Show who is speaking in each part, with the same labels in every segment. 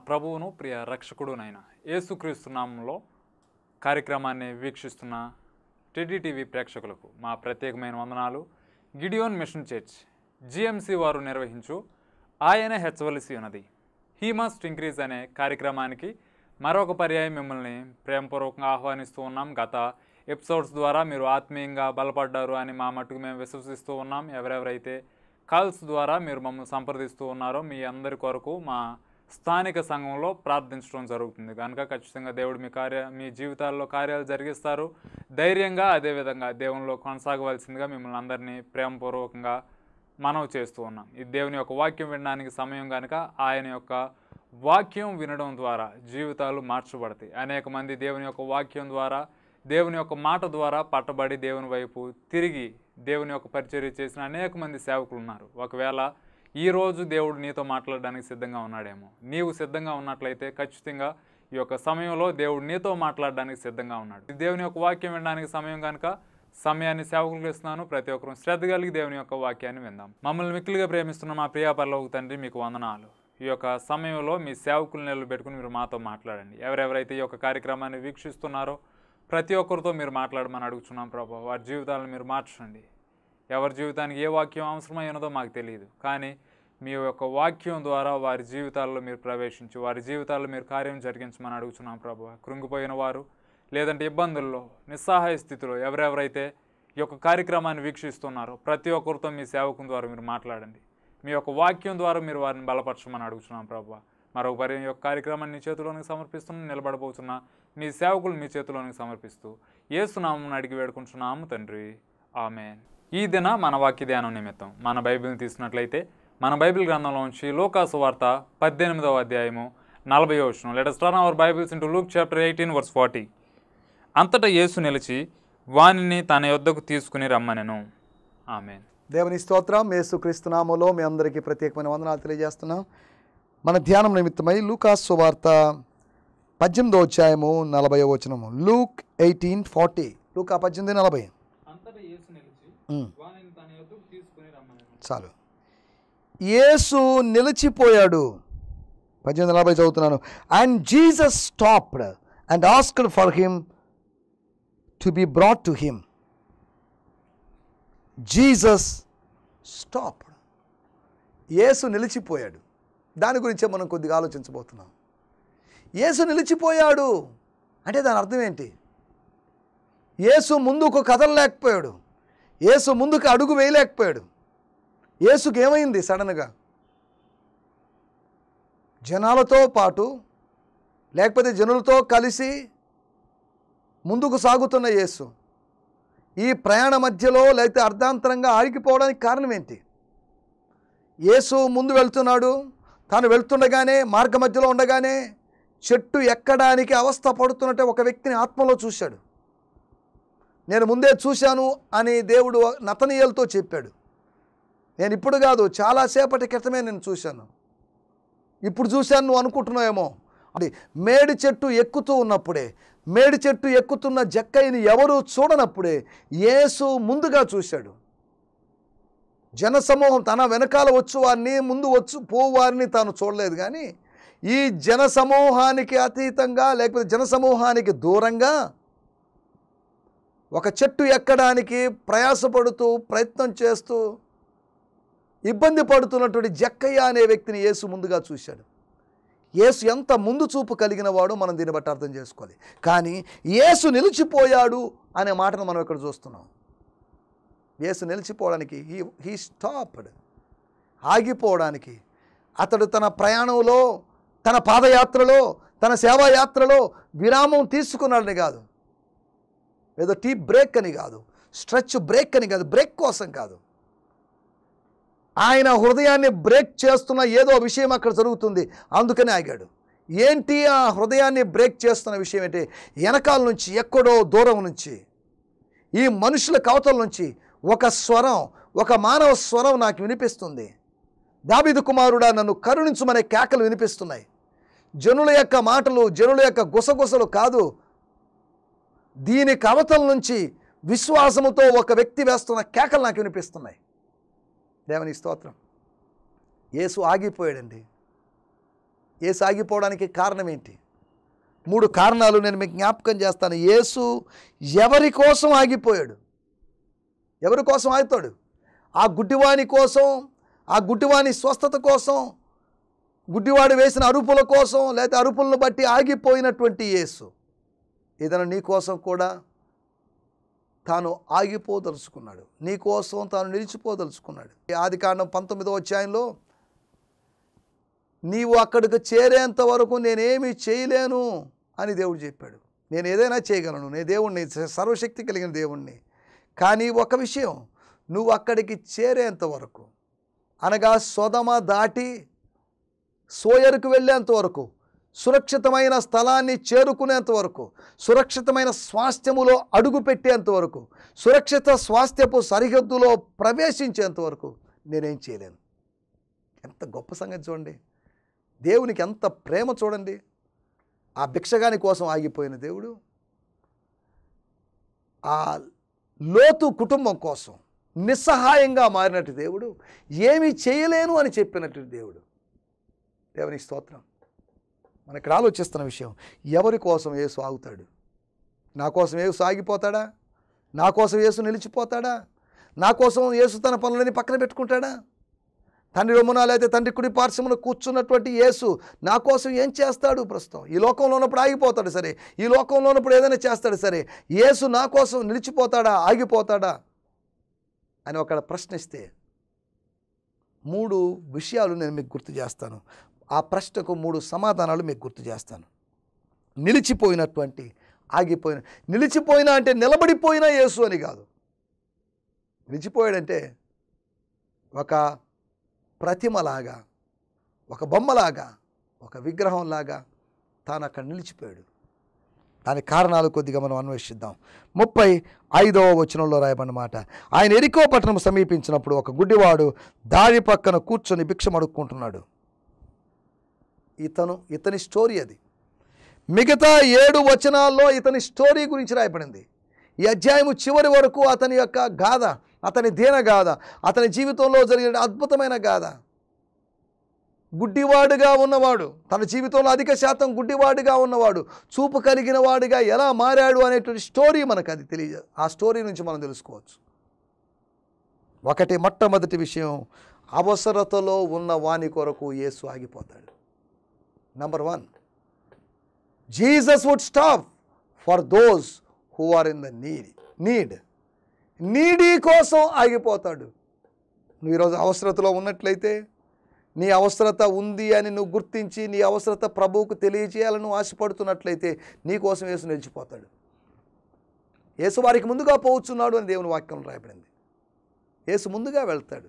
Speaker 1: ప్రభువును ప్రియ రక్షకుడునైన యేసుక్రీస్తు నామంలో కార్యక్రమాన్ని వీక్షిస్తున్న టీడీటీవీ ప్రేక్షకులకు మా ప్రత్యేకమైన వందనాలు గిడియోన్ మిషన్ చర్చ్ జిఎంసి వారు నిర్వహించు ఆయన హెచ్చవలసి ఉన్నది హీ మస్ట్ ఇంక్రీజ్ అనే కార్యక్రమానికి మరొక పర్యాయం మిమ్మల్ని ప్రేమపూర్వకంగా ఆహ్వానిస్తూ ఉన్నాం గత ఎపిసోడ్స్ ద్వారా మీరు ఆత్మీయంగా బలపడ్డారు అని మా మట్టుకు మేము విశ్వసిస్తూ ఉన్నాం ఎవరెవరైతే కాల్స్ ద్వారా మీరు మమ్మల్ని సంప్రదిస్తూ ఉన్నారో మీ అందరి కొరకు మా స్థానిక సంఘంలో ప్రార్థించడం జరుగుతుంది కనుక ఖచ్చితంగా దేవుడు మీ కార్య మీ జీవితాల్లో కార్యాలు జరిగిస్తారు ధైర్యంగా అదేవిధంగా దేవునిలో కొనసాగవలసిందిగా మిమ్మల్ని అందరినీ ప్రేమపూర్వకంగా మనవి చేస్తూ ఉన్నాం ఈ దేవుని యొక్క వాక్యం వినడానికి సమయం కనుక ఆయన యొక్క వాక్యం వినడం ద్వారా జీవితాలు మార్చబడతాయి అనేక మంది దేవుని యొక్క వాక్యం ద్వారా దేవుని యొక్క మాట ద్వారా పట్టబడి దేవుని వైపు తిరిగి దేవుని యొక్క పరిచర్య చేసిన అనేక మంది సేవకులు ఉన్నారు ఒకవేళ ఈ రోజు దేవుడు నీతో మాట్లాడడానికి సిద్ధంగా ఉన్నాడేమో నీవు సిద్ధంగా ఉన్నట్లయితే ఖచ్చితంగా ఈ యొక్క సమయంలో దేవుడు నీతో మాట్లాడడానికి సిద్ధంగా ఉన్నాడు దేవుని యొక్క వాక్యం వినడానికి సమయం కనుక సమయాన్ని సేవకులకు ఇస్తున్నాను ప్రతి ఒక్కరూ శ్రద్ధ కలిగి దేవుని యొక్క వాక్యాన్ని విందాం మమ్మల్ని మిక్కిలిగా ప్రేమిస్తున్న మా ప్రియా పర్లోకి తండ్రి మీకు వందనాలు ఈ యొక్క సమయంలో మీ సేవకులు నిలబెట్టుకుని మీరు మాతో మాట్లాడండి ఎవరెవరైతే ఈ యొక్క కార్యక్రమాన్ని వీక్షిస్తున్నారో ప్రతి ఒక్కరితో మీరు మాట్లాడమని అడుగుతున్నాం ప్రభా వారి జీవితాలను మీరు మార్చండి ఎవరి జీవితానికి ఏ వాక్యం అవసరమైనదో మాకు తెలియదు కానీ మీ యొక్క వాక్యం ద్వారా వారి జీవితాల్లో మీరు ప్రవేశించి వారి జీవితాల్లో మీరు కార్యం జరిగించమని అడుగుతున్నాం ప్రభు కృంగిపోయిన వారు లేదంటే ఇబ్బందుల్లో నిస్సహాయ స్థితిలో ఎవరెవరైతే ఈ యొక్క కార్యక్రమాన్ని వీక్షిస్తున్నారో ప్రతి ఒక్కరితో మీ సేవకుని ద్వారా మీరు మాట్లాడండి మీ యొక్క వాక్యం ద్వారా మీరు వారిని బలపరచమని అడుగుతున్నాం ప్రభు మరొక పరి యొక్క కార్యక్రమాన్ని మీ చేతిలోనికి సమర్పిస్తున్న నిలబడబోతున్న మీ సేవకులు మీ చేతిలోనికి సమర్పిస్తూ ఏసునామం అడిగి వేడుకుంటున్నాము తండ్రి ఆమెన్ ఈ దిన మన వాక్య ధ్యానం నిమిత్తం మన బైబిల్ని తీసుకున్నట్లయితే మన బైబిల్ గ్రంథంలోంచి లోకాసు వార్త పద్దెనిమిదవ అధ్యాయము నలభై వచనం let us turn our bibles into Luke chapter eighteen verse forty అంతటా యేసు నిలిచి వానిని తన యొద్దకు తీసుకుని రమ్మనెను ఆమెన్
Speaker 2: దేవుని స్తోత్రం యేసుక్రీస్తు నామములో మీ అందరికీ ప్రత్యేకమైన వందనాలు తెలియజేస్తున్నాం మన ధ్యానం నిమిత్తమై లూకాస్ సువార్త పద్దెనిమిదో అధ్యాయము నలభై వచనము లూక్ ఎయిటీన్ ఫార్టీ లూకా పద్దెనిమిది నలభై
Speaker 1: అంతటా యేసు నిలిచి వానిని తన యొద్దకు తీసుకుని రమ్మనెను
Speaker 2: చాలు యేసు నిలిచిపోయాడు పద్దెనిమిది నలభై చదువుతున్నాను and Jesus stopped and asked for him to be brought to him Jesus stopped యేసు నిలిచిపోయాడు దాని గురించే మనం కొద్దిగా ఆలోచించబోతున్నాం యేసు నిలిచిపోయాడు అంటే దాని అర్థం ఏంటి యేసు ముందుకు కదలలేకపోయాడు యేసు ముందుకు అడుగు వేయలేకపోయాడు యేసుకి ఏమైంది సడన్గా జనాలతో పాటు లేకపోతే జనులతో కలిసి ముందుకు సాగుతున్న యేసు ఈ ప్రయాణ మధ్యలో లేకపోతే అర్ధాంతరంగా ఆగిపోవడానికి కారణం ఏంటి యేసు ముందు వెళ్తున్నాడు తాను వెళ్తుండగానే మార్గ మధ్యలో ఉండగానే చెట్టు ఎక్కడానికి అవస్థ పడుతున్నట్టే ఒక వ్యక్తిని ఆత్మలో చూశాడు నేను ముందే చూశాను అని దేవుడు నతనీయులతో చెప్పాడు నేను ఇప్పుడు కాదు చాలాసేపటి క్రితమే నేను చూశాను ఇప్పుడు చూశాను నువ్వు అనుకుంటున్నావేమో అది మేడి చెట్టు ఎక్కుతూ ఉన్నప్పుడే మేడి చెట్టు ఎక్కుతున్న జక్కయ్యని ఎవరు చూడనప్పుడే యేసు ముందుగా చూశాడు జనసమూహం తన వెనకాల వచ్చు వారిని ముందు వచ్చు పోవు వారిని తాను చూడలేదు కానీ ఈ జనసమూహానికి అతీతంగా లేకపోతే జనసమూహానికి దూరంగా ఒక చెట్టు ఎక్కడానికి ప్రయాసపడుతూ ప్రయత్నం చేస్తూ ఇబ్బంది పడుతున్నటువంటి జక్కయ్య అనే వ్యక్తిని యేసు ముందుగా చూశాడు యేసు ఎంత ముందు చూపు కలిగిన వాడో మనం దీన్ని బట్టి అర్థం చేసుకోవాలి కానీ యేసు నిలిచిపోయాడు అనే మాటను మనం ఇక్కడ చూస్తున్నాం యేసు నిలిచిపోవడానికి హీ హీ స్టాప్డ్ ఆగిపోవడానికి అతడు తన ప్రయాణంలో తన పాదయాత్రలో తన సేవాయాత్రలో విరామం తీసుకున్నాడని కాదు ఏదో టీ బ్రేక్ అని కాదు స్ట్రెచ్ బ్రేక్ అని కాదు బ్రేక్ కోసం కాదు ఆయన హృదయాన్ని బ్రేక్ చేస్తున్న ఏదో విషయం అక్కడ జరుగుతుంది అందుకని ఆగాడు ఏంటి ఆ హృదయాన్ని బ్రేక్ చేస్తున్న విషయం ఏంటి వెనకాల నుంచి ఎక్కడో దూరం నుంచి ఈ మనుషుల కవతల నుంచి ఒక స్వరం ఒక మానవ స్వరం నాకు వినిపిస్తుంది దాబిదు కుమారుడా నన్ను కరుణించుమనే కేకలు వినిపిస్తున్నాయి జనుల యొక్క మాటలు జనుల యొక్క గుసగుసలు కాదు దీని కవతల నుంచి విశ్వాసముతో ఒక వ్యక్తి వేస్తున్న కేకలు నాకు వినిపిస్తున్నాయి దేవునికి స్తోత్రం యేసు ఆగిపోయాడండి ఏసు ఆగిపోవడానికి కారణం ఏంటి మూడు కారణాలు నేను మీకు జ్ఞాపకం చేస్తాను యేసు ఎవరి కోసం ఆగిపోయాడు ఎవరి కోసం ఆగుతాడు ఆ గుడ్డివాని కోసం ఆ గుడ్డివాని స్వస్థత కోసం గుడ్డివాడు వేసిన అరుపుల కోసం లేకపోతే అరుపులను బట్టి ఆగిపోయినటువంటి యేసు ఏదైనా నీ కోసం కూడా తాను ఆగిపోదలుచుకున్నాడు నీ కోసం తాను నిలిచిపోదలుచుకున్నాడు ఆది కాండం పంతొమ్మిదో అధ్యాయంలో నీవు అక్కడికి చేరేంత వరకు నేనేమి చేయలేను అని దేవుడు చెప్పాడు నేను ఏదైనా చేయగలను నేను దేవుణ్ణి సర్వశక్తి కలిగిన దేవుణ్ణి కానీ ఒక విషయం నువ్వు అక్కడికి చేరేంత వరకు అనగా సొదమ దాటి సోయరుకు వెళ్ళేంత వరకు సురక్షితమైన స్థలాన్ని చేరుకునేంత వరకు సురక్షితమైన స్వాస్థ్యములో అడుగు పెట్టేంత వరకు సురక్షిత స్వాస్థ్యపు సరిహద్దులో ప్రవేశించేంత వరకు నేనేం చేయలేను ఎంత గొప్ప సంగతి చూడండి దేవునికి ఎంత ప్రేమ చూడండి ఆ భిక్షగాని కోసం ఆగిపోయిన దేవుడు ఆ లోతు కుటుంబం కోసం నిస్సహాయంగా మారినట్టు దేవుడు ఏమీ చేయలేను అని చెప్పినట్టు దేవుడు దేవునికి స్తోత్రం మన ఇక్కడ ఆలోచిస్తున్న విషయం ఎవరి కోసం ఏసు ఆగుతాడు నా కోసం ఏసు ఆగిపోతాడా నా కోసం ఏసు నిలిచిపోతాడా నా కోసం ఏసు తన పనులని పక్కన పెట్టుకుంటాడా తండ్రి రొమ్మున అయితే తండ్రి కుడి పార్శ్వమున కూర్చున్నటువంటి యేసు నా కోసం ఏం చేస్తాడు ప్రస్తుతం ఈ లోకంలో ఉన్నప్పుడు ఆగిపోతాడు సరే ఈ లోకంలో ఉన్నప్పుడు ఏదైనా చేస్తాడు సరే యేసు నా కోసం నిలిచిపోతాడా ఆగిపోతాడా అని ఒక ప్రశ్నిస్తే మూడు విషయాలు నేను మీకు గుర్తు చేస్తాను ఆ ప్రశ్నకు మూడు సమాధానాలు మీకు గుర్తు చేస్తాను నిలిచిపోయినటువంటి ఆగిపోయిన నిలిచిపోయినా అంటే నిలబడిపోయినా యేసు అని కాదు నిలిచిపోయాడంటే ఒక ప్రతిమలాగా ఒక బొమ్మలాగా ఒక విగ్రహంలాగా తాను అక్కడ నిలిచిపోయాడు దాని కారణాలు కొద్దిగా మనం అన్వేషిద్దాం ముప్పై ఐదవ వచనంలో రాయబడిన మాట ఆయన ఎరికో పట్టణం సమీపించినప్పుడు ఒక గుడ్డివాడు దారి పక్కన కూర్చొని భిక్షం అడుక్కుంటున్నాడు ఇతను ఇతని స్టోరీ అది మిగతా ఏడు వచనాల్లో ఇతని స్టోరీ గురించి రాయబడింది ఈ అధ్యాయము చివరి వరకు అతని యొక్క గాథ అతని దీన గాథ అతని జీవితంలో జరిగిన అద్భుతమైన గాథ గుడ్డివాడుగా ఉన్నవాడు తన జీవితంలో అధిక శాతం గుడ్డివాడుగా ఉన్నవాడు చూపు కలిగిన వాడిగా ఎలా మారాడు అనేటువంటి స్టోరీ మనకు అది తెలియదు ఆ స్టోరీ నుంచి మనం తెలుసుకోవచ్చు ఒకటి మొట్టమొదటి విషయం అవసరతలో ఉన్న వాని కొరకు యేసు ఆగిపోతాడు number one Jesus would stop for those who are in the need need needy కోసం ఆగిపోతాడు నువ్వు ఈరోజు అవసరతలో ఉన్నట్లయితే నీ అవసరత ఉంది అని నువ్వు గుర్తించి నీ అవసరత ప్రభువుకు తెలియజేయాలని నువ్వు ఆశపడుతున్నట్లయితే నీ కోసం యేసు నిలిచిపోతాడు యేసు వారికి ముందుగా పోవచ్చున్నాడు అని దేవుని వాక్యం రాయబడింది యేసు ముందుగా వెళ్తాడు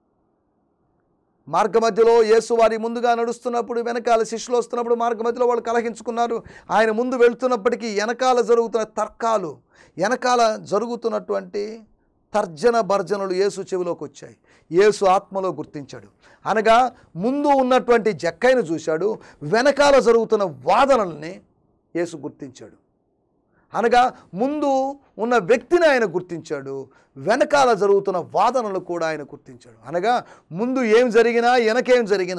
Speaker 2: మార్గ మధ్యలో యేసు వారి ముందుగా నడుస్తున్నప్పుడు వెనకాల శిష్యులు వస్తున్నప్పుడు మార్గ మధ్యలో వాళ్ళు కలహించుకున్నారు ఆయన ముందు వెళ్తున్నప్పటికీ వెనకాల జరుగుతున్న తర్కాలు వెనకాల జరుగుతున్నటువంటి తర్జన భర్జనలు యేసు చెవిలోకి వచ్చాయి యేసు ఆత్మలో గుర్తించాడు అనగా ముందు ఉన్నటువంటి జక్కైను చూశాడు వెనకాల జరుగుతున్న వాదనల్ని యేసు గుర్తించాడు అనగా ముందు ఉన్న వ్యక్తిని ఆయన గుర్తించాడు వెనకాల జరుగుతున్న వాదనలు కూడా ఆయన గుర్తించాడు అనగా ముందు ఏం జరిగినా వెనకేం జరిగినా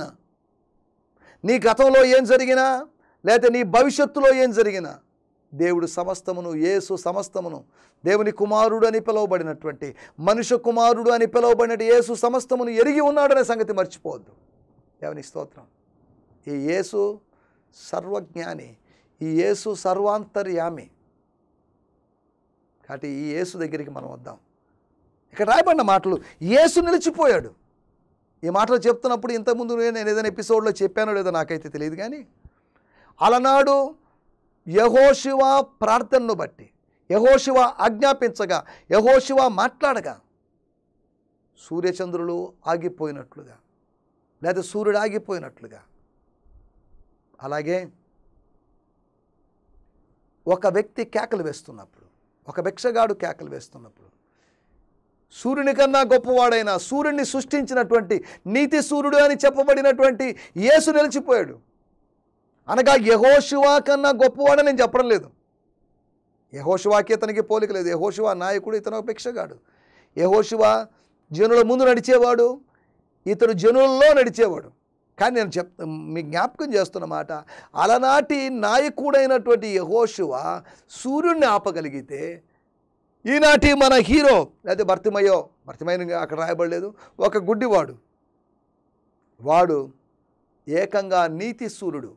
Speaker 2: నీ గతంలో ఏం జరిగినా లేకపోతే నీ భవిష్యత్తులో ఏం జరిగినా దేవుడు సమస్తమును యేసు సమస్తమును దేవుని కుమారుడు అని పిలువబడినటువంటి మనుష్య కుమారుడు అని పిలువబడినట్టు యేసు సమస్తమును ఎరిగి ఉన్నాడనే సంగతి మర్చిపోవద్దు దేవుని స్తోత్రం ఈ యేసు సర్వజ్ఞాని ఈ యేసు సర్వాంతర్యామి కాబట్టి ఈ యేసు దగ్గరికి మనం వద్దాం ఇక్కడ రాయబడిన మాటలు యేసు నిలిచిపోయాడు ఈ మాటలు చెప్తున్నప్పుడు ఇంతకుముందు నేను ఏదైనా ఎపిసోడ్లో చెప్పానో లేదో నాకైతే తెలియదు కానీ అలనాడు యహోశివ ప్రార్థనను బట్టి యహోశివ ఆజ్ఞాపించగా యహోశివ మాట్లాడగా సూర్యచంద్రులు ఆగిపోయినట్లుగా లేదా సూర్యుడు ఆగిపోయినట్లుగా అలాగే ఒక వ్యక్తి కేకలు వేస్తున్నప్పుడు ఒక భిక్షగాడు కేకలు వేస్తున్నప్పుడు సూర్యుని కన్నా గొప్పవాడైన సూర్యుడిని సృష్టించినటువంటి నీతి సూర్యుడు అని చెప్పబడినటువంటి యేసు నిలిచిపోయాడు అనగా యహోశివా కన్నా గొప్పవాడని నేను చెప్పడం లేదు యహోశివాకి ఇతనికి పోలిక లేదు యహోశివా నాయకుడు ఇతను ఒక భిక్షగాడు యహోశివా జనుల ముందు నడిచేవాడు ఇతడు జనుల్లో నడిచేవాడు కానీ నేను చెప్ మీ జ్ఞాపకం చేస్తున్న మాట అలనాటి నాయకుడైనటువంటి యహోశువ సూర్యుడిని ఆపగలిగితే ఈనాటి మన హీరో లేదా భర్తిమయ్యో భర్తిమయ్య అక్కడ రాయబడలేదు ఒక గుడ్డివాడు వాడు ఏకంగా నీతి సూర్యుడు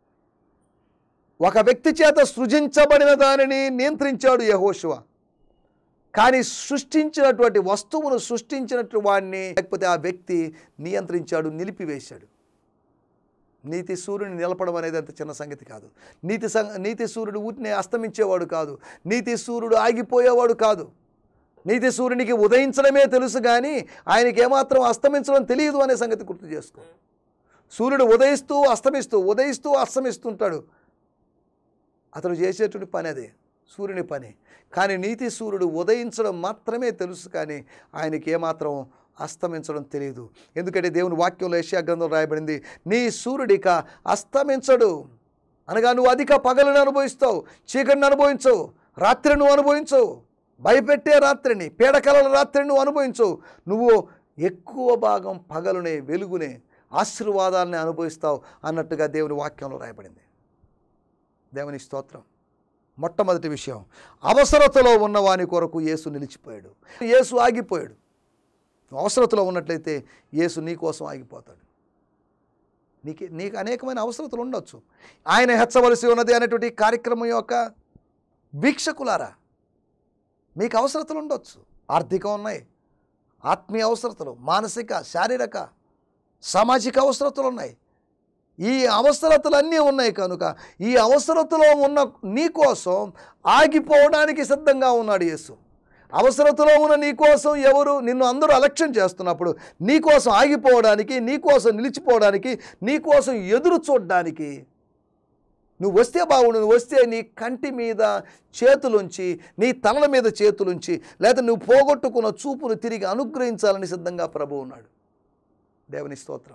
Speaker 2: ఒక వ్యక్తి చేత సృజించబడిన దానిని నియంత్రించాడు యహోశువ కానీ సృష్టించినటువంటి వస్తువును సృష్టించినట్టు వాడిని లేకపోతే ఆ వ్యక్తి నియంత్రించాడు నిలిపివేశాడు నీతి సూర్యుని నిలపడం అనేది అంత చిన్న సంగతి కాదు నీతి సం నీతి సూర్యుడు ఊటిని అస్తమించేవాడు కాదు నీతి సూర్యుడు ఆగిపోయేవాడు కాదు నీతి సూర్యునికి ఉదయించడమే తెలుసు కానీ ఆయనకి ఏమాత్రం అస్తమించడం తెలియదు అనే సంగతి గుర్తు చేసుకో సూర్యుడు ఉదయిస్తూ అస్తమిస్తూ ఉదయిస్తూ అస్తమిస్తుంటాడు అతను చేసేటువంటి పని అదే సూర్యుని పని కానీ నీతి సూర్యుడు ఉదయించడం మాత్రమే తెలుసు కానీ ఆయనకి ఏమాత్రం అస్తమించడం తెలియదు ఎందుకంటే దేవుని వాక్యంలో ఏషియా గ్రంథం రాయబడింది నీ సూర్యుడిక అస్తమించడు అనగా నువ్వు అధిక పగలను అనుభవిస్తావు చీకటిని అనుభవించవు రాత్రి నువ్వు అనుభవించవు భయపెట్టే రాత్రిని పీడకలల రాత్రిని నువ్వు అనుభవించవు నువ్వు ఎక్కువ భాగం పగలునే వెలుగునే ఆశీర్వాదాలని అనుభవిస్తావు అన్నట్టుగా దేవుని వాక్యంలో రాయబడింది దేవుని స్తోత్రం మొట్టమొదటి విషయం అవసరతలో ఉన్న వాని కొరకు యేసు నిలిచిపోయాడు యేసు ఆగిపోయాడు నువ్వు అవసరతలో ఉన్నట్లయితే యేసు నీ కోసం ఆగిపోతాడు నీకు నీకు అనేకమైన అవసరతలు ఉండొచ్చు ఆయన హెచ్చవలసి ఉన్నది అనేటువంటి కార్యక్రమం యొక్క వీక్షకులారా మీకు అవసరతలు ఉండొచ్చు ఆర్థికం ఉన్నాయి ఆత్మీయ అవసరతలు మానసిక శారీరక సామాజిక అవసరతలు ఉన్నాయి ఈ అవసరతలన్నీ ఉన్నాయి కనుక ఈ అవసరతలో ఉన్న నీ కోసం ఆగిపోవడానికి సిద్ధంగా ఉన్నాడు యేసు అవసరతలో ఉన్న నీ కోసం ఎవరు నిన్ను అందరూ అలక్ష్యం చేస్తున్నప్పుడు నీ కోసం ఆగిపోవడానికి నీ కోసం నిలిచిపోవడానికి నీ కోసం ఎదురు చూడడానికి నువ్వు వస్తే బాగుండు నువ్వు వస్తే నీ కంటి మీద చేతులుంచి నీ తలల మీద చేతులుంచి లేదా నువ్వు పోగొట్టుకున్న చూపును తిరిగి అనుగ్రహించాలని సిద్ధంగా ప్రభు ఉన్నాడు దేవుని స్తోత్రం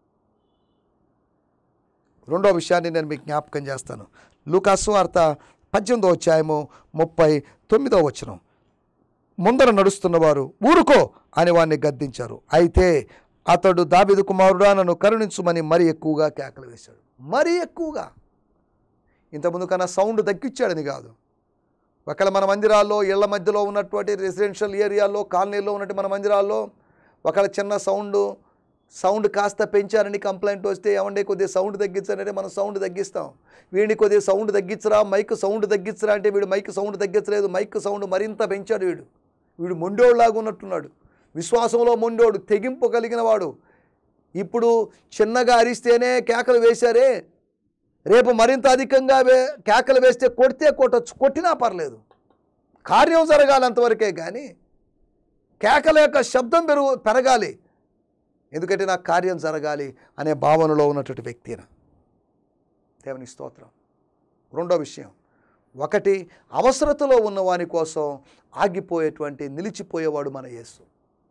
Speaker 2: రెండో విషయాన్ని నేను మీకు జ్ఞాపకం చేస్తాను లూకాసు వార్త పద్దెనిమిదో అధ్యాయము ముప్పై తొమ్మిదో వచనం ముందర నడుస్తున్నవారు ఊరుకో అని వాడిని గద్దించారు అయితే అతడు దాబిదు కుమారుడా నన్ను కరుణించుమని మరీ ఎక్కువగా కేకలు వేశాడు మరీ ఎక్కువగా ఇంతకుముందు కన్నా సౌండ్ తగ్గించాడని కాదు ఒకవేళ మన మందిరాల్లో ఇళ్ల మధ్యలో ఉన్నటువంటి రెసిడెన్షియల్ ఏరియాల్లో కాలనీలో ఉన్నటువంటి మన మందిరాల్లో ఒకవేళ చిన్న సౌండ్ సౌండ్ కాస్త పెంచారని కంప్లైంట్ వస్తే ఏమంటే కొద్దిగా సౌండ్ తగ్గించారంటే మనం సౌండ్ తగ్గిస్తాం వీడిని కొద్దిగా సౌండ్ తగ్గించరా మైక్ సౌండ్ తగ్గించరా అంటే వీడు మైక్ సౌండ్ తగ్గించలేదు మైక్ సౌండ్ మరింత పెంచాడు వీడు వీడు మొండోడులాగా ఉన్నట్టున్నాడు విశ్వాసంలో మొండోడు తెగింపు కలిగిన వాడు ఇప్పుడు చిన్నగా అరిస్తేనే కేకలు వేశారే రేపు మరింత అధికంగా వే కేకలు వేస్తే కొడితే కొట్టచ్చు కొట్టినా పర్లేదు కార్యం జరగాలి అంతవరకే కానీ కేకల యొక్క శబ్దం పెరుగు పెరగాలి ఎందుకంటే నా కార్యం జరగాలి అనే భావనలో ఉన్నటువంటి వ్యక్తిన దేవుని స్తోత్రం రెండో విషయం ఒకటి అవసరతలో ఉన్న వాని కోసం ఆగిపోయేటువంటి నిలిచిపోయేవాడు మన యేసు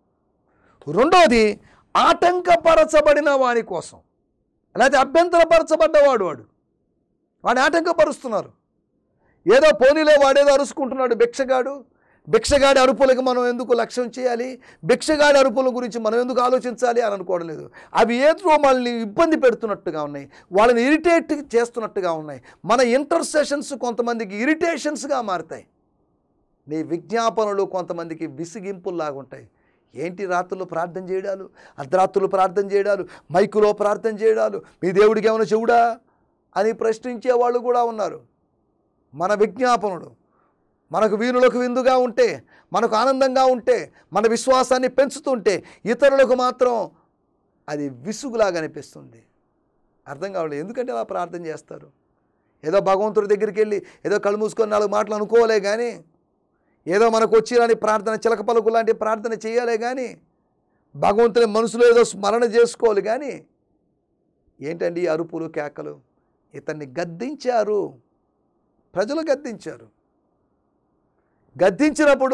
Speaker 2: రెండోది ఆటంకపరచబడిన వాని కోసం లేకపోతే అభ్యంతరపరచబడ్డవాడు వాడు వాడిని ఆటంకపరుస్తున్నారు ఏదో పోనీలో వాడేదో అరుచుకుంటున్నాడు భిక్షగాడు భిక్షగాడి అరుపులకు మనం ఎందుకు లక్ష్యం చేయాలి భిక్షగాడి అరుపుల గురించి మనం ఎందుకు ఆలోచించాలి అని అనుకోవడం లేదు అవి ఏదో మనల్ని ఇబ్బంది పెడుతున్నట్టుగా ఉన్నాయి వాళ్ళని ఇరిటేట్ చేస్తున్నట్టుగా ఉన్నాయి మన ఇంటర్సెషన్స్ కొంతమందికి ఇరిటేషన్స్గా మారుతాయి నీ విజ్ఞాపనలు కొంతమందికి విసిగింపుల్లాగా ఉంటాయి ఏంటి రాత్రులు ప్రార్థన చేయడాలు అర్ధరాత్రులు ప్రార్థన చేయడాలు మైకులో ప్రార్థన చేయడాలు మీ దేవుడికి ఏమైనా చెవుడా అని ప్రశ్నించే వాళ్ళు కూడా ఉన్నారు మన విజ్ఞాపనలు మనకు వీరులకు విందుగా ఉంటే మనకు ఆనందంగా ఉంటే మన విశ్వాసాన్ని పెంచుతుంటే ఇతరులకు మాత్రం అది విసుగులాగా అనిపిస్తుంది అర్థం కావట్లేదు ఎందుకంటే అలా ప్రార్థన చేస్తారు ఏదో భగవంతుడి దగ్గరికి వెళ్ళి ఏదో కళ్ళు మూసుకొని నాలుగు మాటలు అనుకోలే కానీ ఏదో మనకు వచ్చిరాని ప్రార్థన చిలక పలుకు లాంటి ప్రార్థన చేయాలే కానీ భగవంతుని మనసులో ఏదో స్మరణ చేసుకోవాలి కానీ ఏంటండి ఈ అరుపులు కేకలు ఇతన్ని గద్దించారు ప్రజలు గద్దించారు గద్దించినప్పుడు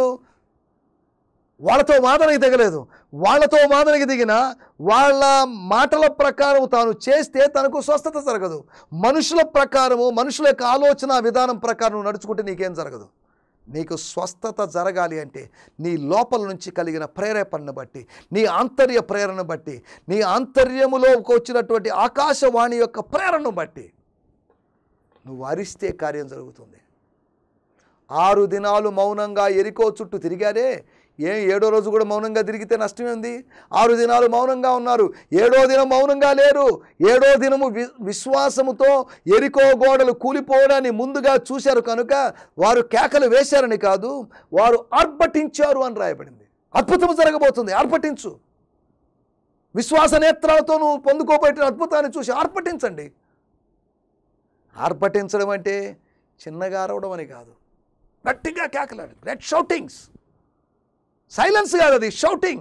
Speaker 2: వాళ్ళతో వాదనకి దిగలేదు వాళ్ళతో వాదనకి దిగిన వాళ్ళ మాటల ప్రకారం తాను చేస్తే తనకు స్వస్థత జరగదు మనుషుల ప్రకారము మనుషుల యొక్క ఆలోచన విధానం ప్రకారం నడుచుకుంటే నీకేం జరగదు నీకు స్వస్థత జరగాలి అంటే నీ లోపల నుంచి కలిగిన ప్రేరేపణను బట్టి నీ ఆంతర్య ప్రేరణను బట్టి నీ ఆంతర్యములోకి వచ్చినటువంటి ఆకాశవాణి యొక్క ప్రేరణను బట్టి నువ్వు అరిస్తే కార్యం జరుగుతుంది ఆరు దినాలు మౌనంగా ఎరికో చుట్టూ తిరిగారే ఏం ఏడో రోజు కూడా మౌనంగా తిరిగితే నష్టమే ఉంది ఆరు దినాలు మౌనంగా ఉన్నారు ఏడో దినం మౌనంగా లేరు ఏడో దినము వి విశ్వాసముతో ఎరికో గోడలు కూలిపోవడాన్ని ముందుగా చూశారు కనుక వారు కేకలు వేశారని కాదు వారు ఆర్భటించారు అని రాయబడింది అద్భుతం జరగబోతుంది ఆర్భటించు విశ్వాస నేత్రాలతో నువ్వు పొందుకోబట్టిన అద్భుతాన్ని చూసి ఆర్భటించండి ఆర్భటించడం అంటే చిన్నగా అరవడం అని కాదు గట్టిగా కేకలాడు గ్రెట్ షౌటింగ్స్ సైలెన్స్ కాదు అది షౌటింగ్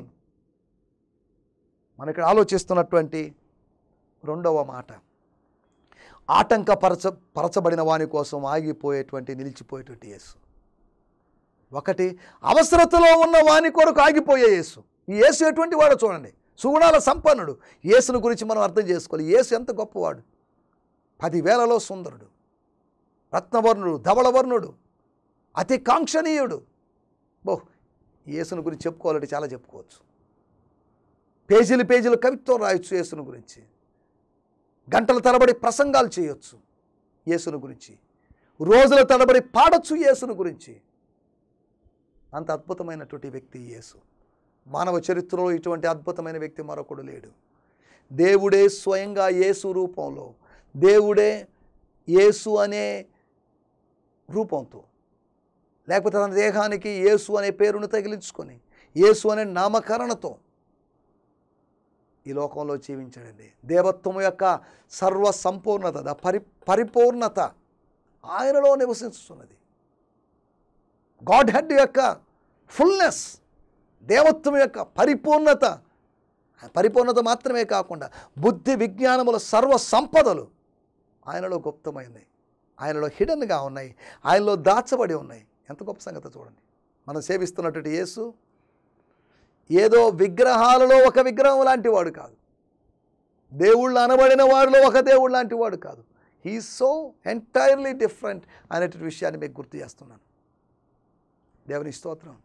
Speaker 2: మన ఇక్కడ ఆలోచిస్తున్నటువంటి రెండవ మాట ఆటంకపరచ పరచబడిన వాని కోసం ఆగిపోయేటువంటి నిలిచిపోయేటువంటి యేసు ఒకటి అవసరతలో ఉన్న వాని కొరకు ఆగిపోయే యేసు ఈ యేసు ఎటువంటి వాడో చూడండి సుగుణాల సంపన్నుడు యేసును గురించి మనం అర్థం చేసుకోవాలి యేసు ఎంత గొప్పవాడు పదివేలలో సుందరుడు రత్నవర్ణుడు ధవళవర్ణుడు అతి కాంక్షణీయుడు బో యేసును గురించి చెప్పుకోవాలంటే చాలా చెప్పుకోవచ్చు పేజీలు పేజీలు కవిత్వం రాయొచ్చు యేసును గురించి గంటల తరబడి ప్రసంగాలు చేయొచ్చు యేసును గురించి రోజుల తరబడి పాడొచ్చు యేసును గురించి అంత అద్భుతమైనటువంటి వ్యక్తి యేసు మానవ చరిత్రలో ఇటువంటి అద్భుతమైన వ్యక్తి మరొకడు లేడు దేవుడే స్వయంగా యేసు రూపంలో దేవుడే యేసు అనే రూపంతో లేకపోతే తన దేహానికి యేసు అనే పేరును తగిలించుకొని యేసు అనే నామకరణతో ఈ లోకంలో జీవించాడండి దేవత్వము యొక్క సర్వ సంపూర్ణత ద పరి పరిపూర్ణత ఆయనలో నివసిస్తున్నది గాడ్ హెడ్ యొక్క ఫుల్నెస్ దేవత్వం యొక్క పరిపూర్ణత పరిపూర్ణత మాత్రమే కాకుండా బుద్ధి విజ్ఞానముల సర్వ సంపదలు ఆయనలో గుప్తమైనవి ఆయనలో హిడన్గా ఉన్నాయి ఆయనలో దాచబడి ఉన్నాయి ఎంత గొప్ప సంగతి చూడండి మనం సేవిస్తున్నటువంటి యేసు ఏదో విగ్రహాలలో ఒక విగ్రహం లాంటి వాడు కాదు దేవుళ్ళు అనబడిన వాడిలో ఒక దేవుడు లాంటి వాడు కాదు హీ సో ఎంటైర్లీ డిఫరెంట్ అనేటువంటి విషయాన్ని మీకు గుర్తు చేస్తున్నాను దేవుని స్తోత్రం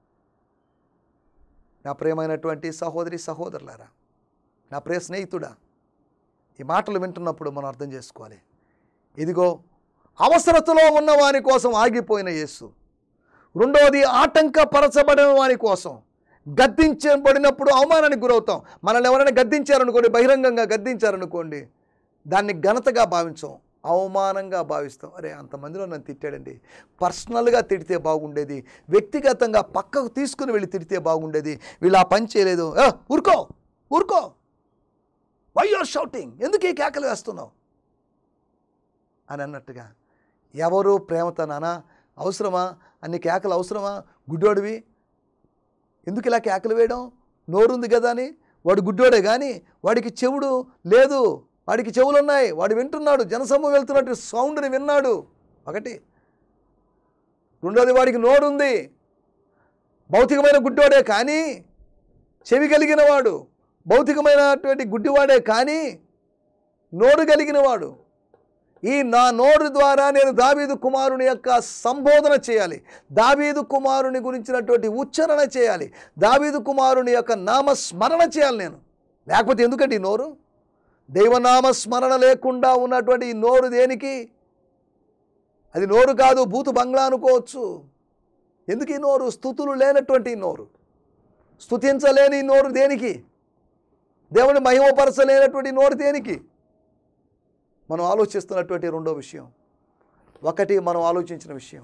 Speaker 2: నా ప్రియమైనటువంటి సహోదరి సహోదరులారా నా ప్రియ స్నేహితుడా ఈ మాటలు వింటున్నప్పుడు మనం అర్థం చేసుకోవాలి ఇదిగో అవసరతలో ఉన్న వాని కోసం ఆగిపోయిన యేసు రెండవది ఆటంకపరచబడిన వాని కోసం గద్దించబడినప్పుడు అవమానానికి గురవుతాం మనల్ని ఎవరైనా గద్దించారనుకోండి బహిరంగంగా గద్దించారనుకోండి దాన్ని ఘనతగా భావించాం అవమానంగా భావిస్తాం అరే అంతమందిలో నన్ను తిట్టాడండి పర్సనల్గా తిడితే బాగుండేది వ్యక్తిగతంగా పక్కకు తీసుకుని వెళ్ళి తిడితే బాగుండేది వీళ్ళు ఆ పని చేయలేదు "ఏ, ఊరుకో ఊరుకో వై ఆర్ షౌటింగ్ ఎందుకు ఈ కేకలు వేస్తున్నావు అని అన్నట్టుగా ఎవరు ప్రేమతో నానా అవసరమా అన్ని కేకలు అవసరమా గుడ్డోడివి ఎందుకు ఇలా కేకలు వేయడం నోరుంది కదా అని వాడు గుడ్డోడే కానీ వాడికి చెవుడు లేదు వాడికి చెవులు ఉన్నాయి వాడు వింటున్నాడు జనసమూహం వెళ్తున్నట్టు సౌండ్ని విన్నాడు ఒకటి రెండోది వాడికి నోరుంది భౌతికమైన గుడ్డోడే కానీ చెవి కలిగిన వాడు భౌతికమైనటువంటి గుడ్డివాడే కానీ నోరు కలిగిన వాడు ఈ నా నోరు ద్వారా నేను దావీదు కుమారుని యొక్క సంబోధన చేయాలి దావీదు కుమారుని గురించినటువంటి ఉచ్చారణ చేయాలి దావీదు కుమారుని యొక్క నామస్మరణ చేయాలి నేను లేకపోతే ఎందుకంటే ఈ నోరు దైవనామ స్మరణ లేకుండా ఉన్నటువంటి ఈ నోరు దేనికి అది నోరు కాదు భూతు బంగ్లా అనుకోవచ్చు ఎందుకు ఈ నోరు స్థుతులు లేనటువంటి ఈ నోరు స్థుతించలేని ఈ నోరు దేనికి దేవుని మహిమపరచలేనటువంటి ఈ నోరు దేనికి మనం ఆలోచిస్తున్నటువంటి రెండో విషయం ఒకటి మనం ఆలోచించిన విషయం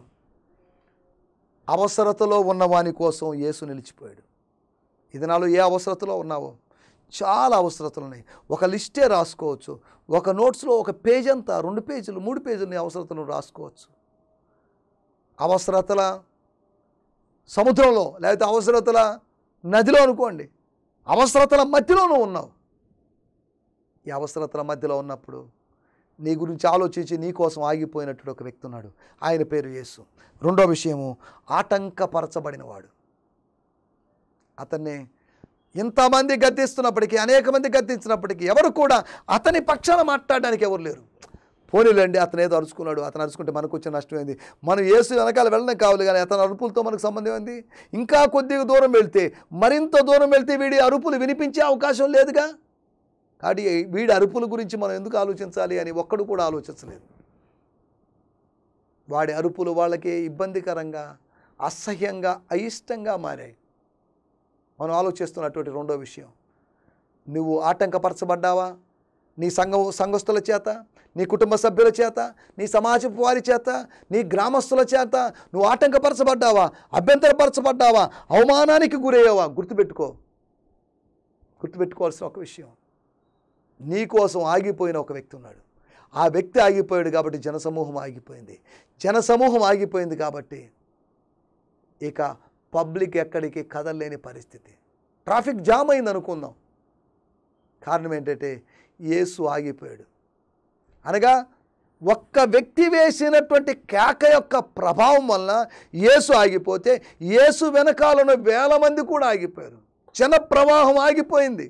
Speaker 2: అవసరతలో ఉన్నవాని కోసం యేసు నిలిచిపోయాడు ఇది నాలో ఏ అవసరతలో ఉన్నావో చాలా అవసరతలు ఉన్నాయి ఒక లిస్టే రాసుకోవచ్చు ఒక నోట్స్లో ఒక పేజ్ అంతా రెండు పేజీలు మూడు పేజీలు నీ అవసరతలు రాసుకోవచ్చు అవసరతల సముద్రంలో లేకపోతే అవసరతల నదిలో అనుకోండి అవసరతల మధ్యలోనూ ఉన్నావు ఈ అవసరతల మధ్యలో ఉన్నప్పుడు నీ గురించి ఆలోచించి నీ కోసం ఆగిపోయినటువంటి ఒక వ్యక్తి ఉన్నాడు ఆయన పేరు యేసు రెండో విషయము ఆటంకపరచబడినవాడు అతన్ని ఇంతమంది గద్దిస్తున్నప్పటికీ అనేక మంది గద్దించినప్పటికీ ఎవరు కూడా అతని పక్షాన మాట్లాడడానికి ఎవరు లేరు పోనీలండి అతను ఏదో అరుచుకున్నాడు అతను అరుచుకుంటే మనకు వచ్చిన నష్టం ఏంది మనం యేసు వెనకాల వెళ్ళడం కావాలి కానీ అతని అరుపులతో మనకు సంబంధం ఏంది ఇంకా కొద్దిగా దూరం వెళ్తే మరింత దూరం వెళ్తే వీడి అరుపులు వినిపించే అవకాశం లేదుగా కాబట్టి వీడి అరుపుల గురించి మనం ఎందుకు ఆలోచించాలి అని ఒక్కడు కూడా ఆలోచించలేదు వాడి అరుపులు వాళ్ళకి ఇబ్బందికరంగా అసహ్యంగా అయిష్టంగా మారాయి మనం ఆలోచిస్తున్నటువంటి రెండో విషయం నువ్వు ఆటంకపరచబడ్డావా నీ సంఘ సంఘస్థుల చేత నీ కుటుంబ సభ్యుల చేత నీ సమాజపు వారి చేత నీ గ్రామస్తుల చేత నువ్వు ఆటంకపరచబడ్డావా అభ్యంతరపరచబడ్డావా అవమానానికి గురయ్యావా గుర్తుపెట్టుకో గుర్తుపెట్టుకోవాల్సిన ఒక విషయం నీ కోసం ఆగిపోయిన ఒక వ్యక్తి ఉన్నాడు ఆ వ్యక్తి ఆగిపోయాడు కాబట్టి జనసమూహం ఆగిపోయింది జనసమూహం ఆగిపోయింది కాబట్టి ఇక పబ్లిక్ ఎక్కడికి కదలలేని పరిస్థితి ట్రాఫిక్ జామ్ అయింది అనుకుందాం కారణం ఏంటంటే యేసు ఆగిపోయాడు అనగా ఒక్క వ్యక్తి వేసినటువంటి కేక యొక్క ప్రభావం వలన యేసు ఆగిపోతే యేసు వెనకాలన్న వేల మంది కూడా ఆగిపోయారు జన ప్రవాహం ఆగిపోయింది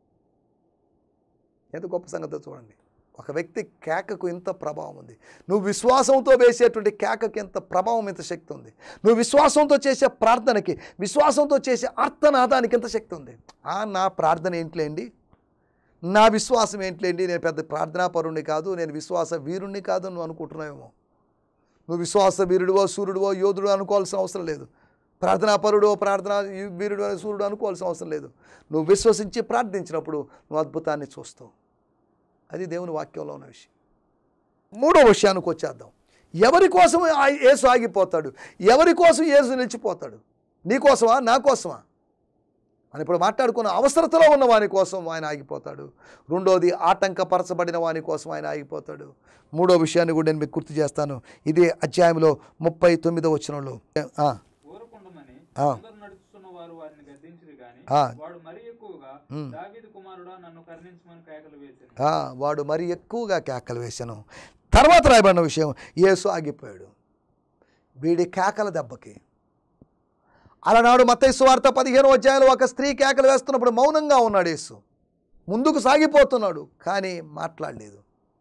Speaker 2: ఎంత గొప్ప సంగతి చూడండి ఒక వ్యక్తి కేకకు ఇంత ప్రభావం ఉంది నువ్వు విశ్వాసంతో వేసేటువంటి కేకకి ఎంత ప్రభావం ఎంత శక్తి ఉంది నువ్వు విశ్వాసంతో చేసే ప్రార్థనకి విశ్వాసంతో చేసే అర్థనాదానికి ఎంత శక్తి ఉంది ఆ నా ప్రార్థన ఏంట్లేండి నా విశ్వాసం ఏంట్లేండి నేను పెద్ద ప్రార్థనాపరుణ్ణి కాదు నేను విశ్వాస వీరుణ్ణి కాదు నువ్వు అనుకుంటున్నావేమో నువ్వు విశ్వాస వీరుడివో సూర్యుడివో యోధుడు అనుకోవాల్సిన అవసరం లేదు ప్రార్థనాపరుడో ప్రార్థనా వీరుడు అనే సూర్యుడు అనుకోవాల్సిన అవసరం లేదు నువ్వు విశ్వసించి ప్రార్థించినప్పుడు నువ్వు అద్భుతాన్ని చూస్తావు అది దేవుని వాక్యంలో ఉన్న విషయం మూడో విషయానికి వచ్చేద్దాం ఎవరి కోసం ఆ యేసు ఆగిపోతాడు ఎవరి కోసం యేసు నిలిచిపోతాడు నీ కోసమా నా కోసమా మనం ఇప్పుడు మాట్లాడుకున్న అవసరతలో ఉన్న వాని కోసం ఆయన ఆగిపోతాడు రెండోది ఆటంకపరచబడిన వాని కోసం ఆయన ఆగిపోతాడు మూడో విషయాన్ని కూడా నేను మీకు గుర్తు చేస్తాను ఇదే అధ్యాయంలో ముప్పై తొమ్మిదో వచ్చినలో ఆ,
Speaker 1: ఊరకుండమని
Speaker 2: ఆ.
Speaker 1: అందరు నడుస్తున్న వారు వారిని గద్దించిరి గాని
Speaker 2: ఆ.
Speaker 1: వాడు మరీ ఎక్కువగా
Speaker 2: ఉమ్.
Speaker 1: దావీదు కుమారుడా నన్ను కరుణించమని కేకలు వేసింది
Speaker 2: ఆ, వాడు మరి ఎక్కువగా కేకలు వేశాను తర్వాత రాయబడిన విషయం యేసు ఆగిపోయాడు వీడి కేకల దెబ్బకి అలనాడు మత్తయి సువార్త పదిహేను అధ్యాయంలో ఒక స్త్రీ కేకలు వేస్తున్నప్పుడు మౌనంగా ఉన్నాడు యేసు ముందుకు సాగిపోతున్నాడు కానీ మాట్లాడలేదు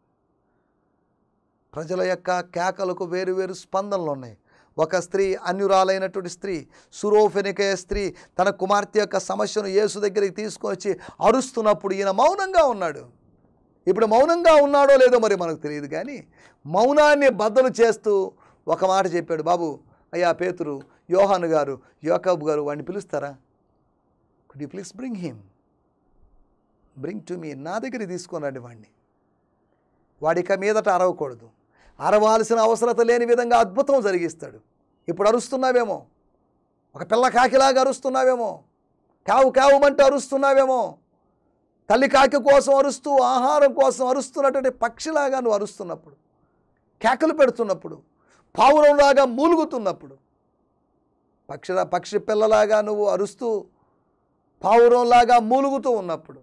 Speaker 2: ప్రజల యొక్క కేకలకు వేరు వేరు స్పందనలు ఉన్నాయి ఒక స్త్రీ అన్యురాలైనటువంటి స్త్రీ సురోఫెనికే స్త్రీ తన కుమార్తె యొక్క సమస్యను యేసు దగ్గరికి తీసుకొని వచ్చి అరుస్తున్నప్పుడు ఈయన మౌనంగా ఉన్నాడు ఇప్పుడు మౌనంగా ఉన్నాడో లేదో మరి మనకు తెలియదు కానీ మౌనాన్ని బద్దలు చేస్తూ ఒక మాట చెప్పాడు బాబు అయ్యా పేతురు యోహాను గారు యోకబ్ గారు వాడిని పిలుస్తారా could you please bring him bring to me నా దగ్గర తీసుకొనండి వాడిని వాడిక మీదట అరవకూడదు అరవాల్సిన అవసరత లేని విధంగా అద్భుతం జరిగిస్తాడు ఇప్పుడు అరుస్తున్నావేమో ఒక పిల్ల కాకిలాగా అరుస్తున్నావేమో కావు కావుమంటూ అరుస్తున్నావేమో తల్లి కాకి కోసం అరుస్తూ ఆహారం కోసం అరుస్తున్నటువంటి పక్షిలాగా నువ్వు అరుస్తున్నప్పుడు కేకలు పెడుతున్నప్పుడు పావురంలాగా మూలుగుతున్నప్పుడు పక్షి పక్షి పిల్లలాగా నువ్వు అరుస్తూ పావురంలాగా మూలుగుతూ ఉన్నప్పుడు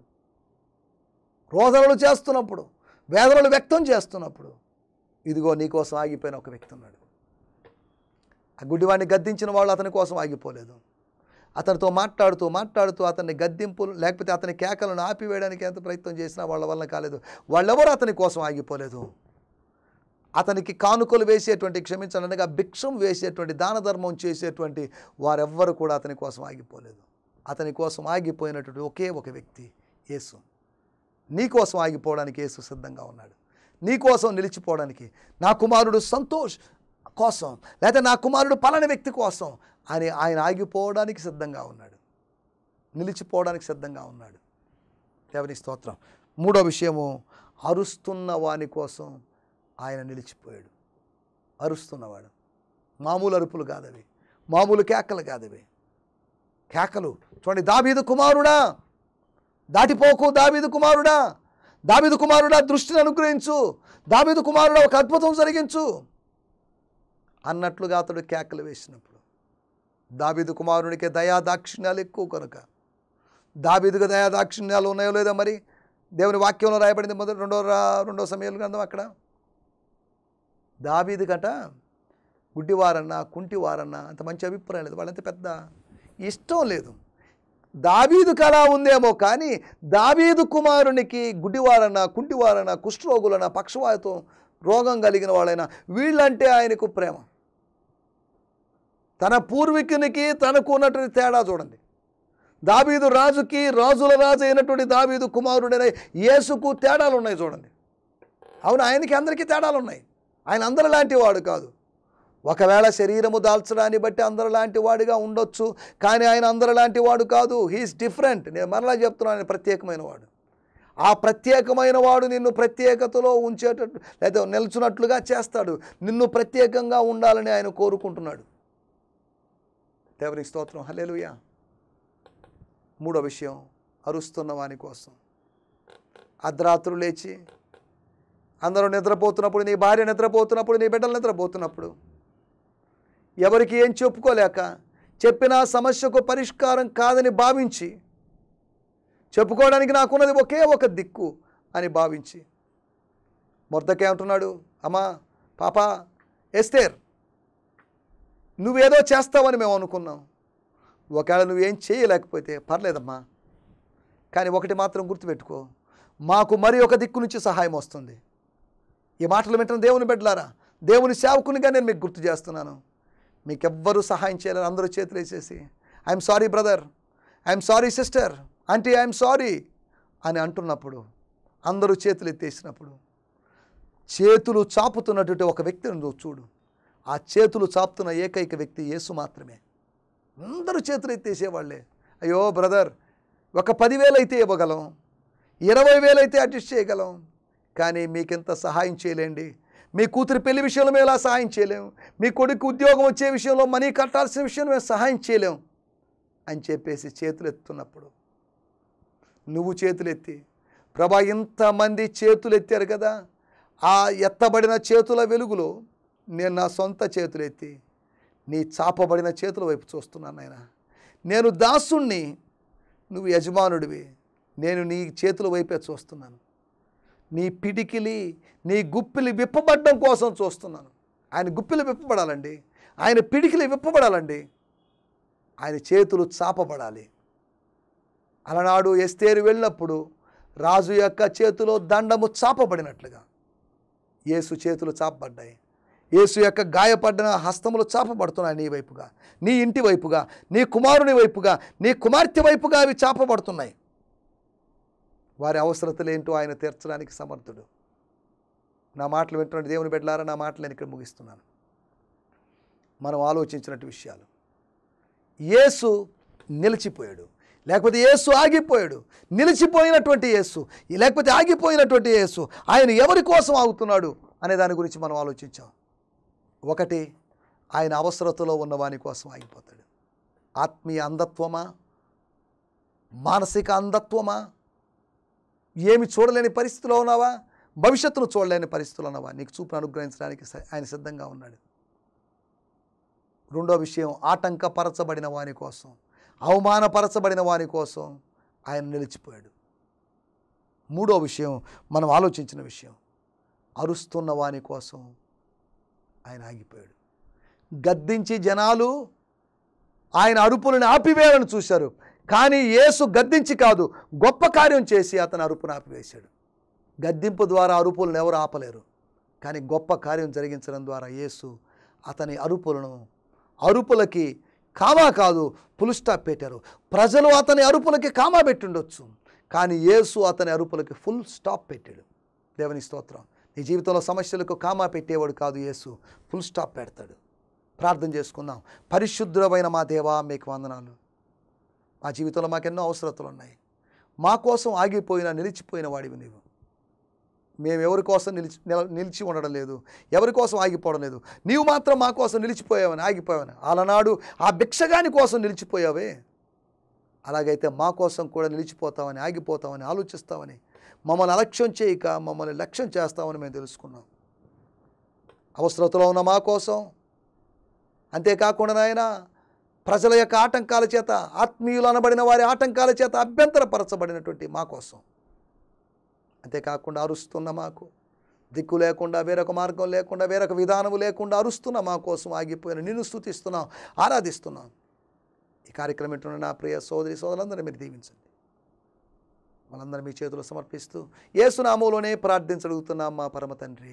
Speaker 2: రోదనలు చేస్తున్నప్పుడు వేదనలు వ్యక్తం చేస్తున్నప్పుడు ఇదిగో నీకోసం ఆగిపోయిన ఒక వ్యక్తి ఉన్నాడు ఆ గుడ్డివాడిని గద్దించిన వాళ్ళు అతని కోసం ఆగిపోలేదు అతనితో మాట్లాడుతూ మాట్లాడుతూ అతన్ని గద్దింపులు లేకపోతే అతని కేకలను ఆపివేయడానికి ఎంత ప్రయత్నం చేసినా వాళ్ళ వల్ల కాలేదు వాళ్ళెవరూ అతని కోసం ఆగిపోలేదు అతనికి కానుకలు వేసేటువంటి క్షమించండి అనగా భిక్షం వేసేటువంటి దాన ధర్మం చేసేటువంటి వారెవ్వరు కూడా అతని కోసం ఆగిపోలేదు అతని కోసం ఆగిపోయినటువంటి ఒకే ఒక వ్యక్తి యేసు నీ కోసం ఆగిపోవడానికి యేసు సిద్ధంగా ఉన్నాడు నీ కోసం నిలిచిపోవడానికి నా కుమారుడు సంతోష్ కోసం లేదా నా కుమారుడు పలాని వ్యక్తి కోసం అని ఆయన ఆగిపోవడానికి సిద్ధంగా ఉన్నాడు నిలిచిపోవడానికి సిద్ధంగా ఉన్నాడు దేవుని స్తోత్రం మూడో విషయము అరుస్తున్న వాని కోసం ఆయన నిలిచిపోయాడు అరుస్తున్నవాడు మామూలు అరుపులు కాదవి మామూలు కేకలు కాదవి కేకలు చూడండి దాబీదు కుమారుడా దాటిపోకు దాబీదు కుమారుడా దాబీదు కుమారుడా దృష్టిని అనుగ్రహించు దాబీదు కుమారుడా ఒక అద్భుతం జరిగించు అన్నట్లుగా అతడు కేకలు వేసినప్పుడు దాబీదు కుమారునికి దయా దాక్షిణ్యాలు ఎక్కువ కనుక దాబీదుకు దయా దాక్షిణ్యాలు ఉన్నాయో లేదో మరి దేవుని వాక్యంలో రాయబడింది మొదటి రెండో రా రెండో సమయాలు గ్రంథం అక్కడ దాబీదు గట గుడ్డివారన్నా కుంటివారన్నా అంత మంచి అభిప్రాయం లేదు వాళ్ళంత పెద్ద ఇష్టం లేదు దావీదు కళ ఉందేమో కానీ దావీదు కుమారునికి గుడ్డివారన్నా కుంటివారన్నా కుష్ఠరోగులన్నా పక్షవాతం రోగం కలిగిన వాళ్ళైనా వీళ్ళంటే ఆయనకు ప్రేమ తన పూర్వీకునికి తనకు ఉన్నటువంటి తేడా చూడండి దావీదు రాజుకి రాజుల రాజు అయినటువంటి దావీదు కుమారుడైన యేసుకు తేడాలు ఉన్నాయి చూడండి అవును ఆయనకి అందరికీ తేడాలు ఉన్నాయి ఆయన అందరి లాంటి వాడు కాదు ఒకవేళ శరీరము దాల్చడాన్ని బట్టి అందరి లాంటి వాడిగా ఉండొచ్చు కానీ ఆయన అందరి లాంటి వాడు కాదు హీఈస్ డిఫరెంట్ నేను మరలా చెప్తున్నాను ఆయన ప్రత్యేకమైన వాడు ఆ ప్రత్యేకమైన వాడు నిన్ను ప్రత్యేకతలో ఉంచేటట్టు లేదా నిల్చున్నట్లుగా చేస్తాడు నిన్ను ప్రత్యేకంగా ఉండాలని ఆయన కోరుకుంటున్నాడు దేవునికి స్తోత్రం హల్లెలూయా మూడో విషయం అరుస్తున్న వాని కోసం అర్ధరాత్రులు లేచి అందరూ నిద్రపోతున్నప్పుడు నీ భార్య నిద్రపోతున్నప్పుడు నీ బిడ్డలు నిద్రపోతున్నప్పుడు ఎవరికి ఏం చెప్పుకోలేక చెప్పిన సమస్యకు పరిష్కారం కాదని భావించి చెప్పుకోవడానికి నాకున్నది ఒకే ఒక దిక్కు అని భావించి మొద్దకే అంటున్నాడు అమ్మా పాప ఎస్తేర్ నువ్వేదో చేస్తావని మేము అనుకున్నాం ఒకవేళ నువ్వేం చేయలేకపోతే పర్లేదమ్మా కానీ ఒకటి మాత్రం గుర్తుపెట్టుకో మాకు మరి ఒక దిక్కు నుంచి సహాయం వస్తుంది ఈ మాటలు వింటున్న దేవుని బిడ్డలారా దేవుని సేవకునిగా నేను మీకు గుర్తు చేస్తున్నాను మీకెవ్వరూ సహాయం చేయలేరు అందరూ చేతులు వేసేసి I'm sorry brother I'm sorry sister అంటే ఐఎమ్ సారీ అని అంటున్నప్పుడు అందరూ చేతులు ఎత్తేసినప్పుడు చేతులు చాపుతున్నటువంటి ఒక వ్యక్తిని నువ్వు చూడు ఆ చేతులు చాపుతున్న ఏకైక వ్యక్తి యేసు మాత్రమే అందరూ చేతులు ఎత్తేసేవాళ్ళే అయ్యో బ్రదర్ ఒక పదివేలు అయితే ఇవ్వగలం ఇరవై వేలు అయితే అడ్జస్ట్ చేయగలం కానీ మీకింత సహాయం చేయలేండి మీ కూతురి పెళ్లి విషయంలో మేము ఇలా సహాయం చేయలేము మీ కొడుకు ఉద్యోగం వచ్చే విషయంలో మనీ కట్టాల్సిన విషయంలో మేము సహాయం చేయలేం అని చెప్పేసి చేతులు ఎత్తున్నప్పుడు నువ్వు చేతులెత్తి ప్రభా ఇంతమంది చేతులు ఎత్తారు కదా ఆ ఎత్తబడిన చేతుల వెలుగులో నేను నా సొంత చేతులెత్తి నీ చాపబడిన చేతుల వైపు చూస్తున్నాను నాయన నేను దాసుణ్ణి నువ్వు యజమానుడివి నేను నీ చేతుల వైపే చూస్తున్నాను నీ పిడికిలి నీ గుప్పిలి విప్పబడడం కోసం చూస్తున్నాను ఆయన గుప్పిలి విప్పబడాలండి ఆయన పిడికిలి విప్పబడాలండి ఆయన చేతులు చాపబడాలి అలనాడు ఎస్తేరు వెళ్ళినప్పుడు రాజు యొక్క చేతిలో దండము చాపబడినట్లుగా యేసు చేతులు చాపబడ్డాయి యేసు యొక్క గాయపడిన హస్తములు చాపబడుతున్నాయి నీ వైపుగా నీ ఇంటి వైపుగా నీ కుమారుని వైపుగా నీ కుమార్తె వైపుగా అవి చాపబడుతున్నాయి వారి అవసరతలు ఏంటో ఆయన తీర్చడానికి సమర్థుడు నా మాటలు వింటున్న దేవుని బిడ్డలారా నా మాటలు నేను ఇక్కడ ముగిస్తున్నాను మనం ఆలోచించినట్టు విషయాలు యేసు నిలిచిపోయాడు లేకపోతే యేసు ఆగిపోయాడు నిలిచిపోయినటువంటి యేసు లేకపోతే ఆగిపోయినటువంటి యేసు ఆయన ఎవరి కోసం ఆగుతున్నాడు అనే దాని గురించి మనం ఆలోచించాం ఒకటి ఆయన అవసరతలో ఉన్న వాని కోసం ఆగిపోతాడు ఆత్మీయ అంధత్వమా మానసిక అంధత్వమా ఏమి చూడలేని పరిస్థితిలో ఉన్నావా భవిష్యత్తును చూడలేని పరిస్థితిలో ఉన్నావా నీకు చూపును అనుగ్రహించడానికి స- ఆయన సిద్ధంగా ఉన్నాడు రెండో విషయం ఆటంకపరచబడిన వాని కోసం అవమానపరచబడిన వాని కోసం ఆయన నిలిచిపోయాడు మూడో విషయం మనం ఆలోచించిన విషయం అరుస్తున్న వాని కోసం ఆయన ఆగిపోయాడు గద్దించి జనాలు ఆయన అరుపులను ఆపివేయాలని చూశారు కానీ యేసు గద్దించి కాదు గొప్ప కార్యం చేసి అతను అరుపును ఆపివేశాడు గద్దింపు ద్వారా అరుపులను ఎవరు ఆపలేరు కానీ గొప్ప కార్యం జరిగించడం ద్వారా యేసు అతని అరుపులను అరుపులకి కామా కాదు పులు స్టాప్ పెట్టారు ప్రజలు అతని అరుపులకి కామా పెట్టుండొచ్చు కానీ యేసు అతని అరుపులకి ఫుల్ స్టాప్ పెట్టాడు దేవుని స్తోత్రం నీ జీవితంలో సమస్యలకు కామా పెట్టేవాడు కాదు యేసు ఫుల్ స్టాప్ పెడతాడు ప్రార్థన చేసుకుందాం పరిశుద్ధమైన మా దేవా మీకు వందనాలు మా జీవితంలో మాకెన్నో అవసరతలు ఉన్నాయి మా కోసం ఆగిపోయిన నిలిచిపోయిన వాడివి నీవు మేము ఎవరి కోసం నిలిచి నిల- నిలిచి ఉండడం లేదు ఎవరి కోసం ఆగిపోవడం లేదు నీవు మాత్రం మా కోసం నిలిచిపోయావని ఆగిపోయావని అలనాడు ఆ భిక్షగాని కోసం నిలిచిపోయావే అలాగైతే మా కోసం కూడా నిలిచిపోతామని ఆగిపోతామని ఆలోచిస్తామని మమ్మల్ని అలక్ష్యం చేయక మమ్మల్ని లక్ష్యం చేస్తామని మేము తెలుసుకున్నాం అవసరతలో ఉన్న మా కోసం అంతేకాకుండా నాయన ప్రజల యొక్క ఆటంకాల చేత ఆత్మీయులు అనబడిన వారి ఆటంకాల చేత అభ్యంతరపరచబడినటువంటి మా కోసం అంతేకాకుండా అరుస్తున్న మాకు దిక్కు లేకుండా వేరొక మార్గం లేకుండా వేరొక విధానం లేకుండా అరుస్తున్న మా కోసం ఆగిపోయిన నిన్ను స్థుతిస్తున్నాం ఆరాధిస్తున్నాం ఈ కార్యక్రమం వింటున్న నా ప్రియ సోదరి సోదరులందరూ మీరు దీవించండి మనందరం మీ చేతులు సమర్పిస్తూ ఏసునామంలోనే ప్రార్థించగలుగుతున్నాం మా పరమ తండ్రి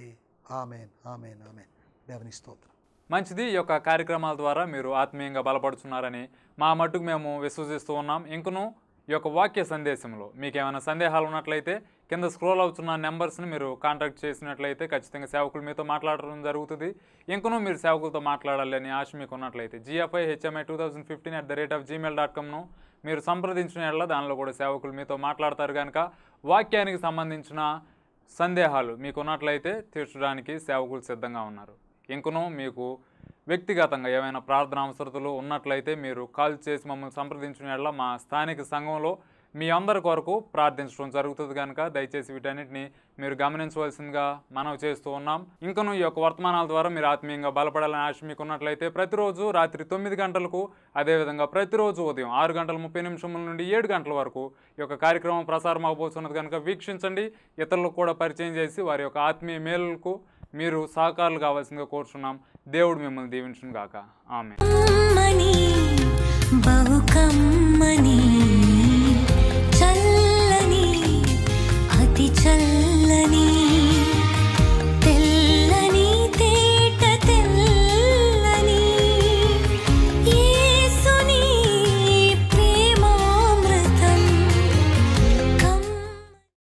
Speaker 2: ఆమెన్ ఆమెన్ ఆమెన్ దేవుని స్తోత్రం
Speaker 1: మంచిది ఈ యొక్క కార్యక్రమాల ద్వారా మీరు ఆత్మీయంగా బలపడుతున్నారని మా మట్టుకు మేము విశ్వసిస్తూ ఉన్నాం ఇంకను ఈ యొక్క వాక్య సందేశంలో మీకు ఏమైనా సందేహాలు ఉన్నట్లయితే కింద స్క్రోల్ అవుతున్న నెంబర్స్ని మీరు కాంటాక్ట్ చేసినట్లయితే ఖచ్చితంగా సేవకులు మీతో మాట్లాడడం జరుగుతుంది ఇంకనూ మీరు సేవకులతో మాట్లాడాలి అని ఆశ మీకు ఉన్నట్లయితే GFI HMI two thousand fifteen at the rate of gmail dot కామ్ను మీరు సంప్రదించిన యెడల దానిలో కూడా సేవకులు మీతో మాట్లాడతారు కనుక వాక్యానికి సంబంధించిన సందేహాలు మీకు ఉన్నట్లయితే తీర్చడానికి సేవకులు సిద్ధంగా ఉన్నారు ఇంకనూ మీకు వ్యక్తిగతంగా ఏమైనా ప్రార్థన అవసరతలు ఉన్నట్లయితే మీరు కాల్ చేసి మమ్మల్ని సంప్రదించిన యెడల మా స్థానిక సంఘంలో మీ అందరి కొరకు ప్రార్థించడం జరుగుతుంది కనుక దయచేసి వీటన్నిటిని మీరు గమనించవలసిందిగా మనవి చేస్తూ ఉన్నాం ఇంకను ఈ యొక్క వర్తమానాల ద్వారా మీరు ఆత్మీయంగా బలపడాలని ఆశ మీకు ఉన్నట్లయితే ప్రతిరోజు రాత్రి తొమ్మిది గంటలకు అదేవిధంగా ప్రతిరోజు ఉదయం ఆరు గంటల ముప్పై నిమిషముల నుండి ఏడు గంటల వరకు ఈ యొక్క కార్యక్రమం ప్రసారం అవబోతున్నది కనుక వీక్షించండి ఇతరులకు కూడా పరిచయం చేసి వారి యొక్క ఆత్మీయ మేలులకు మీరు సహకారులు కావాల్సిందిగా కోరుచున్నాం దేవుడు మిమ్మల్ని దీవించును గాక ఆమె
Speaker 3: కమ్మని బహు కమ్మని